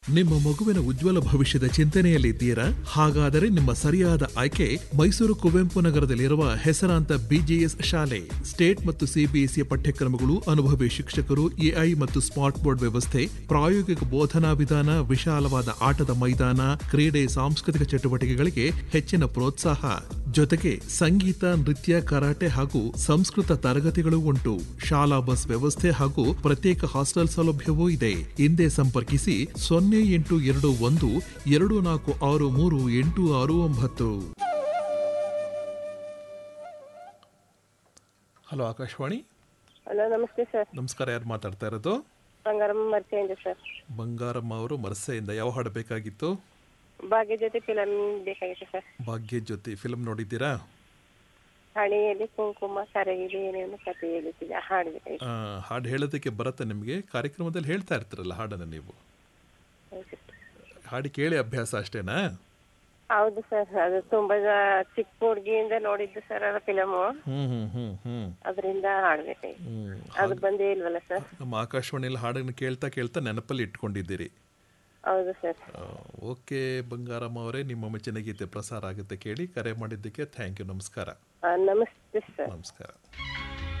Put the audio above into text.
ನಿಮ್ಮ ಮಗುವಿನ ಉಜ್ವಲ ಭವಿಷ್ಯದ ಚಿಂತನೆಯಲ್ಲಿದ್ದೀರಾ ಹಾಗಾದರೆ ನಿಮ್ಮ ಸರಿಯಾದ ಆಯ್ಕೆ ಮೈಸೂರು ಕುವೆಂಪು ನಗರದಲ್ಲಿರುವ ಹೆಸರಾಂತ ಬಿಜಿಎಸ್ ಶಾಲೆ ಸ್ಟೇಟ್ ಮತ್ತು ಸಿಬಿಎಸ್ಇ ಪಠ್ಯಕ್ರಮಗಳು ಅನುಭವಿ ಶಿಕ್ಷಕರು ಎಐ ಮತ್ತು ಸ್ಮಾರ್ಟ್ ಬೋರ್ಡ್ ವ್ಯವಸ್ಥೆ ಪ್ರಾಯೋಗಿಕ ಬೋಧನಾ ವಿಧಾನ ವಿಶಾಲವಾದ ಆಟದ ಮೈದಾನ ಕ್ರೀಡೆ ಸಾಂಸ್ಕೃತಿಕ ಚಟುವಟಿಕೆಗಳಿಗೆ ಹೆಚ್ಚಿನ ಪ್ರೋತ್ಸಾಹ ಜೊತೆಗೆ ಸಂಗೀತ ನೃತ್ಯ ಕರಾಟೆ ಹಾಗೂ ಸಂಸ್ಕೃತ ತರಗತಿಗಳು ಉಂಟು ಶಾಲಾ ಬಸ್ ವ್ಯವಸ್ಥೆ ಹಾಗೂ ಪ್ರತ್ಯೇಕ ಹಾಸ್ಟೆಲ್ ಸೌಲಭ್ಯವೂ ಇದೆ ಹಿಂದೆ ಸಂಪರ್ಕಿಸಿ ಸೊನ್ನೆ ಎಂಟು ಎರಡು ಒಂದು ಎರಡು ನಾಲ್ಕು ಆರು ಮೂರು ಎಂಟು ಆರು ಒಂಬತ್ತು ಹಲೋ ಆಕಾಶವಾಣಿ ಹಲೋ ನಮಸ್ತೆ ಸರ್ ನಮಸ್ಕಾರ ಯಾರು ಮಾತಾಡ್ತಾ ಇರೋದು ಬಂಗಾರಮ್ಮ ಮರ್ಚೆಯಿಂದ ಸರ್ ಬಂಗಾರಮ್ಮ ಅವರು ಮರಸೆಯಿಂದ ಯಾವ ಹಾಡು ಬೇಕಾಗಿತ್ತು ಭಾಗ್ಯ ಜೊತೆ ಫಿಲಮ್ ಬೇಕಾಗಿತ್ತು ಸರ್ ಭಾಗ್ಯ ಜೊತೆ ಫಿಲ್ಮ್ ನೋಡಿದ್ದೀರಾ ಹಣೆಯಲ್ಲಿ ಕುಂಕುಮ ಕರಗಿದೆ ಏನೇನು ಕತೆ ಹೇಳಿದ್ದಿಲ್ಲ ಹಾಡು ಬೇಕಾಗಿತ್ತು ಆ, ಹಾಡು ಹೇಳೋದಕ್ಕೆ ಬರುತ್ತೆ ನಿಮಗೆ ಕಾರ್ಯಕ್ರಮದಲ್ಲಿ ಹೇಳ್ತಾ ಇರ್ತೀರಲ್ಲ ಹಾಡನ್ನು ನೀವು ಹಾಡು ಕೇಳಿ ಅಭ್ಯಾಸ ಅಷ್ಟೇನಾ ಹೌದು ಸರ್ ಅದು ತುಂಬಾ ಜ- ಚಿಕ್ಕ ಹುಡುಗಿಯಿಂದ ನೋಡಿದ್ದು ಸರ್ ಅದು ಫಿಲಮು ಹ್ಮ್ ಹ್ಮ್ ಹ್ಮ್ ಹ್ಮ್ ಅದರಿಂದ ಹಾಡ್ಬೇಕಾಗಿತ್ತು ಹ್ಮ್ ಅದು ಬಂದೇ ಇಲ್ವಲ್ಲ ಸರ್ ನಮ್ಮ ಆಕಾಶವಾಣಿಯಲ್ಲಿ ಹಾಡನ್ನು ಕೇಳ್ತಾ ಕೇಳ್ತಾ ನೆನಪಲ್ಲಿ ಇಟ್ಕೊಂಡಿದ್ದೀರಿ ಹೌದು ಸರ್ ಆ, ಓಕೆ ಬಂಗಾರಮ್ಮ ಅವರೇ ನಿಮ್ಮ ಮೆಚ್ಚಿನ ಗೀತೆ ಪ್ರಸಾರ ಆಗುತ್ತೆ ಕೇಳಿ ಕರೆ ಮಾಡಿದ್ದಕ್ಕೆ ಥ್ಯಾಂಕ್ ಯು ನಮಸ್ಕಾರ ಆ, ನಮಸ್ತೆ ಸರ್ ನಮಸ್ಕಾರ